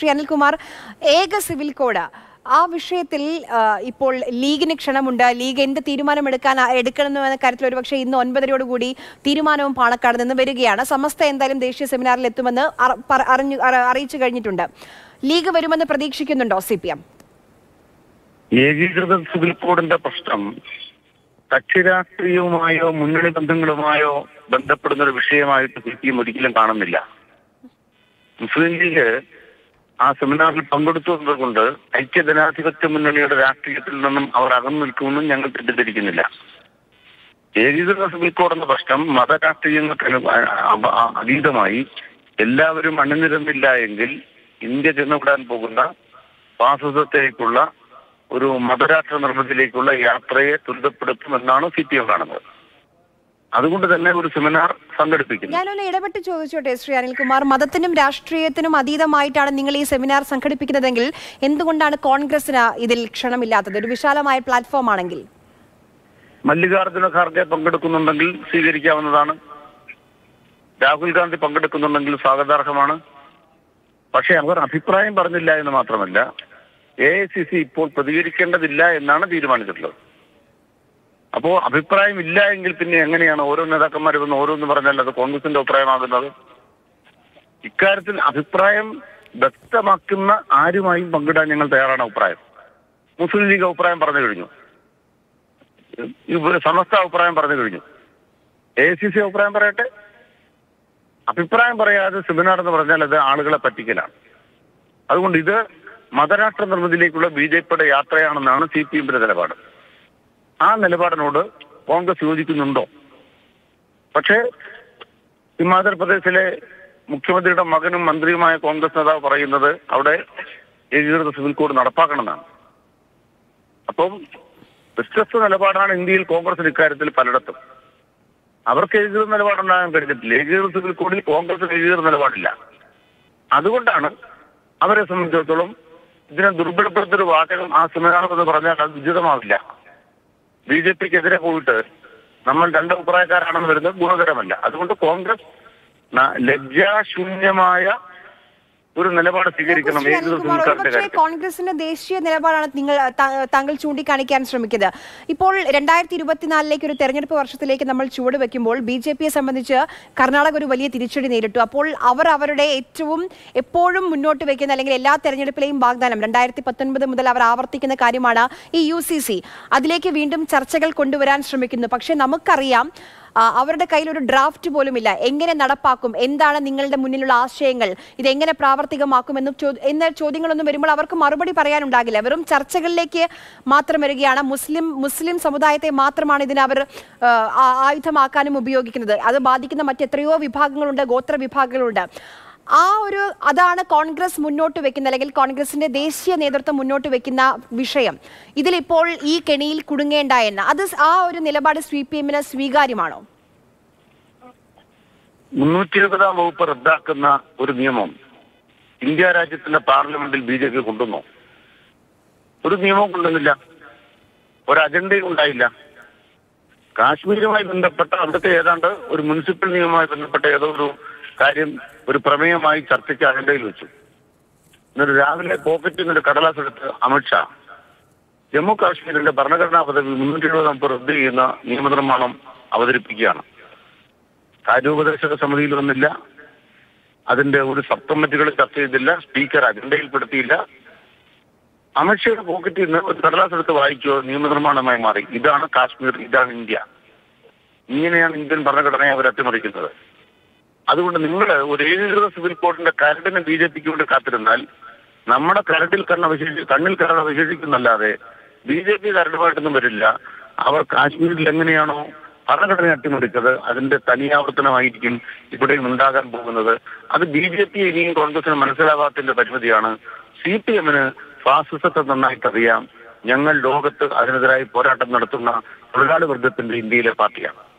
ശ്രീ അനിൽകുമാർ ഏക civil code ആ വിഷയത്തിൽ ആ, ഇപ്പോൾ ലീഗിന് ക്ഷണമുണ്ട് ലീഗ് എന്ത് തീരുമാനമെടുക്കാൻ എടുക്കണമെന്ന കാര്യത്തിൽ ഒരുപക്ഷെ ഇന്ന് ഒൻപതരയോടുകൂടി തീരുമാനവും പാണക്കാട് നിന്ന് വരികയാണ് സമസ്ത എന്തായാലും ദേശീയ സെമിനാറിൽ എത്തുമെന്ന് അറ- പറ- അറിഞ്ഞു അറ- അറിയിച്ചു കഴിഞ്ഞിട്ടുണ്ട് ലീഗ് വരുമെന്ന് പ്രതീക്ഷിക്കുന്നുണ്ടോ സി പി എം ഏകീകൃത സിവിൽ കോഡിന്റെ പ്രശ്നം കക്ഷി രാഷ്ട്രീയവുമായോ മുന്നണി ബന്ധങ്ങളുമായോ ബന്ധപ്പെടുന്ന ഒരു വിഷയമായിട്ട് സി പി എം ഒരിക്കലും കാണുന്നില്ല മുസ്ലിം ലീഗ് ആ സെമിനാറിൽ പങ്കെടുത്തു എന്നതുകൊണ്ട് ഐക്യജനാധിപത്യ മുന്നണിയുടെ രാഷ്ട്രീയത്തിൽ നിന്നും അവർ അകന്നു നിൽക്കുമെന്നും ഞങ്ങൾ തെറ്റിദ്ധരിക്കുന്നില്ല ഏകീകൃത സിവിൽ കോഡ് എന്ന പ്രശ്നം മതരാഷ്ട്രീയങ്ങൾക്ക് അനു- അ- അ- അതീതമായി എല്ലാവരും അണിനിരന്നില്ല എങ്കിൽ ഇന്ത്യ ചെന്നുവിടാൻ പോകുന്ന ഫാസിസത്തേക്കുള്ള ഒരു മതരാഷ്ട്ര നിർമ്മിതിയിലേക്കുള്ള യാത്രയെ ത്വരിതപ്പെടുത്തുമെന്നാണ് സി പി എം കാണുന്നത് അതുകൊണ്ട് തന്നെ ഒരു സെമിനാർ സംഘടിപ്പിക്കുന്നു ഞാനൊന്ന് ഇടപെട്ട് ചോദിച്ചോട്ടെ ശ്രീ അനിൽകുമാർ മതത്തിനും രാഷ്ട്രീയത്തിനും അതീതമായിട്ടാണ് നിങ്ങൾ ഈ സെമിനാർ സംഘടിപ്പിക്കുന്നതെങ്കിൽ എന്തുകൊണ്ടാണ് കോൺഗ്രസിന് ഇതിൽ ക്ഷണമില്ലാത്തത് ഒരു വിശാലമായ പ്ലാറ്റ്ഫോം ആണെങ്കിൽ മല്ലികാർജുന ഖാർഗെ പങ്കെടുക്കുന്നുണ്ടെങ്കിൽ സ്വീകരിക്കാവുന്നതാണ് രാഹുൽ ഗാന്ധി പങ്കെടുക്കുന്നുണ്ടെങ്കിൽ സ്വാഗതാർഹമാണ് പക്ഷെ അവർ അഭിപ്രായം പറഞ്ഞില്ല എന്ന് മാത്രമല്ല എ ഐ സി സി ഇപ്പോൾ പ്രതികരിക്കേണ്ടതില്ല എന്നാണ് തീരുമാനിച്ചിട്ടുള്ളത് അപ്പോ അഭിപ്രായം ഇല്ല എങ്കിൽ പിന്നെ എങ്ങനെയാണ് ഓരോ നേതാക്കന്മാർ വന്ന് ഓരോന്ന് പറഞ്ഞാൽ അത് കോൺഗ്രസിന്റെ അഭിപ്രായമാകുന്നത് ഇക്കാര്യത്തിൽ അഭിപ്രായം വ്യക്തമാക്കുന്ന ആരുമായും പങ്കിടാൻ ഞങ്ങൾ തയ്യാറാണ് അഭിപ്രായം മുസ്ലിം ലീഗ് അഭിപ്രായം പറഞ്ഞു കഴിഞ്ഞു ഇവിടെ സമസ്ത അഭിപ്രായം പറഞ്ഞു കഴിഞ്ഞു എ സി സി അഭിപ്രായം പറയട്ടെ അഭിപ്രായം പറയാതെ സെമിനാർ എന്ന് പറഞ്ഞാൽ അത് ആളുകളെ പറ്റിക്കലാണ് അതുകൊണ്ട് ഇത് മതരാഷ്ട്ര നിർമ്മിതിയിലേക്കുള്ള ബി ജെ പിയുടെ യാത്രയാണെന്നാണ് സി പി എമ്മിന്റെ നിലപാട് ആ നിലപാടിനോട് കോൺഗ്രസ് യോജിക്കുന്നുണ്ടോ പക്ഷേ ഹിമാചൽ പ്രദേശിലെ മുഖ്യമന്ത്രിയുടെ മകനും മന്ത്രിയുമായ കോൺഗ്രസ് നേതാവ് പറയുന്നത് അവിടെ ഏകീകൃത സിവിൽ കോഡ് നടപ്പാക്കണമെന്നാണ് അപ്പം വ്യത്യസ്ത നിലപാടാണ് ഇന്ത്യയിൽ കോൺഗ്രസിന് ഇക്കാര്യത്തിൽ പലയിടത്തും അവർക്ക് ഏകീകൃത നിലപാടുണ്ടാകാൻ കഴിഞ്ഞിട്ടില്ല ഏകീകൃത സിവിൽ കോഡിൽ കോൺഗ്രസിന് ഏകീകൃത നിലപാടില്ല അതുകൊണ്ടാണ് അവരെ സംബന്ധിച്ചിടത്തോളം ഇതിനെ ദുർബലപ്പെടുത്തൊരു വാചകം ആ സെമിനാർ എന്ന് പറഞ്ഞാൽ അത് ഉചിതമാവില്ല ബി ജെ പിക്കെതിരെ പോയിട്ട് നമ്മൾ രണ്ട് അഭിപ്രായക്കാരാണെന്ന് വരുന്നത് ഗുണകരമല്ല അതുകൊണ്ട് കോൺഗ്രസ് ന- ലജ്ജാശൂന്യമായ ഒരു നിലപാട് സ്വീകരിക്കണം ശ്രീ ഏകീകൃത അനിൽകുമാർ സിവിൽ കോഡിന്റെ ഒരുപക്ഷെ കാര്യത്തിൽ കോൺഗ്രസിന്റെ ദേശീയ നിലപാടാണ് നിങ്ങൾ താ- താങ്കൾ ചൂണ്ടിക്കാണിക്കാൻ ശ്രമിക്കുന്നത് ഇപ്പോൾ രണ്ടായിരത്തി ഇരുപത്തിനാലിലേക്ക് ഒരു തെരഞ്ഞെടുപ്പ് വർഷത്തിലേക്ക് നമ്മൾ ചുവട് വെക്കുമ്പോൾ ബി ജെ പിയെ സംബന്ധിച്ച് കർണാടക ഒരു വലിയ തിരിച്ചടി നേരിട്ടു അപ്പോൾ അവർ അവരുടെ ഏറ്റവും എപ്പോഴും മുന്നോട്ട് വെക്കുന്ന അല്ലെങ്കിൽ എല്ലാ തെരഞ്ഞെടുപ്പിലെയും വാഗ്ദാനം രണ്ടായിരത്തി പത്തൊൻപത് മുതൽ അവർ ആവർത്തിക്കുന്ന കാര്യമാണ് ഈ യു സി സി അതിലേക്ക് വീണ്ടും ചർച്ചകൾ കൊണ്ടുവരാൻ ശ്രമിക്കുന്നു പക്ഷേ നമുക്കറിയാം ആ, അവരുടെ കയ്യിൽ ഒരു ഡ്രാഫ്റ്റ് പോലുമില്ല എങ്ങനെ നടപ്പാക്കും എന്താണ് നിങ്ങളുടെ മുന്നിലുള്ള ആശയങ്ങൾ ഇത് എങ്ങനെ പ്രാവർത്തികമാക്കും എന്ന് ചോ- എന്ന ചോദ്യങ്ങളൊന്നും വരുമ്പോൾ അവർക്ക് മറുപടി പറയാനുണ്ടാകില്ല വെറും ചർച്ചകളിലേക്ക് മാത്രം വരികയാണ് മുസ്ലിം മുസ്ലിം സമുദായത്തെ മാത്രമാണ് ഇതിന് അവർ ആ, ആ- ആയുധമാക്കാനും ഉപയോഗിക്കുന്നത് അത് ബാധിക്കുന്ന മറ്റെത്രയോ വിഭാഗങ്ങളുണ്ട് ഗോത്ര വിഭാഗങ്ങളുണ്ട് ആ ഒരു അതാണ് കോൺഗ്രസ് മുന്നോട്ട് വെക്കുന്ന അല്ലെങ്കിൽ കോൺഗ്രസിന്റെ ദേശീയ നേതൃത്വം മുന്നോട്ട് വെക്കുന്ന വിഷയം ഇതിലിപ്പോൾ ഈ കെണിയിൽ കുടുങ്ങേണ്ട എന്ന് അത് സ് ആ ഒരു നിലപാട് സി പി എമ്മിന് സ്വീകാര്യമാണോ മുന്നൂറ്റി എഴുപതാം വകുപ്പ് റദ്ദാക്കുന്ന ഒരു നിയമം ഇന്ത്യ രാജ്യത്തിന്റെ പാർലമെന്റിൽ ബി ജെ പി കൊണ്ടുവന്നോ ഒരു നിയമവും കൊണ്ടുവന്നില്ല ഒരു അജണ്ടയും ഉണ്ടായില്ല കാശ്മീരുമായി ബന്ധപ്പെട്ട അവിടുത്തെ ഏതാണ്ട് ഒരു മുനിസിപ്പൽ നിയമവുമായി ബന്ധപ്പെട്ട ഏതോ ഒരു കാര്യം ഒരു പ്രമേയമായി ചർച്ചയ്ക്ക് അജണ്ടയിൽ വെച്ചു എന്നിട്ട് രാവിലെ പോക്കറ്റിൽ നിന്ന് ഒരു കടലാസ് എടുത്ത് അമിത്ഷാ ജമ്മു കാശ്മീരിന്റെ ഭരണഘടനാ പദവി മുന്നൂറ്റി എഴുപതാം റദ്ദ് ചെയ്യുന്ന നിയമനിർമ്മാണം അവതരിപ്പിക്കുകയാണ് കാര്യോപദേശക സമിതിയിൽ വന്നില്ല അതിന്റെ ഒരു സബ് കമ്മിറ്റികൾ ചർച്ച ചെയ്തില്ല സ്പീക്കർ അജണ്ടയിൽപ്പെടുത്തിയില്ല അമിത്ഷയുടെ പോക്കറ്റിൽ നിന്ന് ഒരു കടലാസ് എടുത്ത് വായിക്കുകയോ നിയമനിർമ്മാണമായി മാറി ഇതാണ് കാശ്മീർ ഇതാണ് ഇന്ത്യ ഇങ്ങനെയാണ് ഇന്ത്യൻ ഭരണഘടനയെ അവർ അട്ടിമറിക്കുന്നത് അതുകൊണ്ട് നിങ്ങൾ ഒരു ഏകീകൃത സിവിൽ കോഡിന്റെ കരടിനെ ബി ജെ പിക്ക് വേണ്ടി കാത്തിരുന്നാൽ നമ്മുടെ കരടിൽ കണ്ണ വിശേഷി കണ്ണിൽ കരട വിശേഷിക്കുന്നല്ലാതെ ബി ജെ പി കരടുമായിട്ടൊന്നും വരില്ല അവർ കാശ്മീരിൽ എങ്ങനെയാണോ ഭരണഘടന അട്ടിമറിച്ചത് അതിന്റെ തനിയാവർത്തനമായിരിക്കും ഇവിടെയും ഉണ്ടാകാൻ പോകുന്നത് അത് ബി ജെ പി ഇനിയും കോൺഗ്രസിന് മനസ്സിലാവാത്തതിന്റെ പരിമിതിയാണ് സി പി എമ്മിന് ഫാസിസത്തെ നന്നായിട്ടറിയാം ഞങ്ങൾ ലോകത്ത് അതിനെതിരായി പോരാട്ടം നടത്തുന്ന തൊഴിലാളി വർഗത്തിന്റെ ഇന്ത്യയിലെ പാർട്ടിയാണ്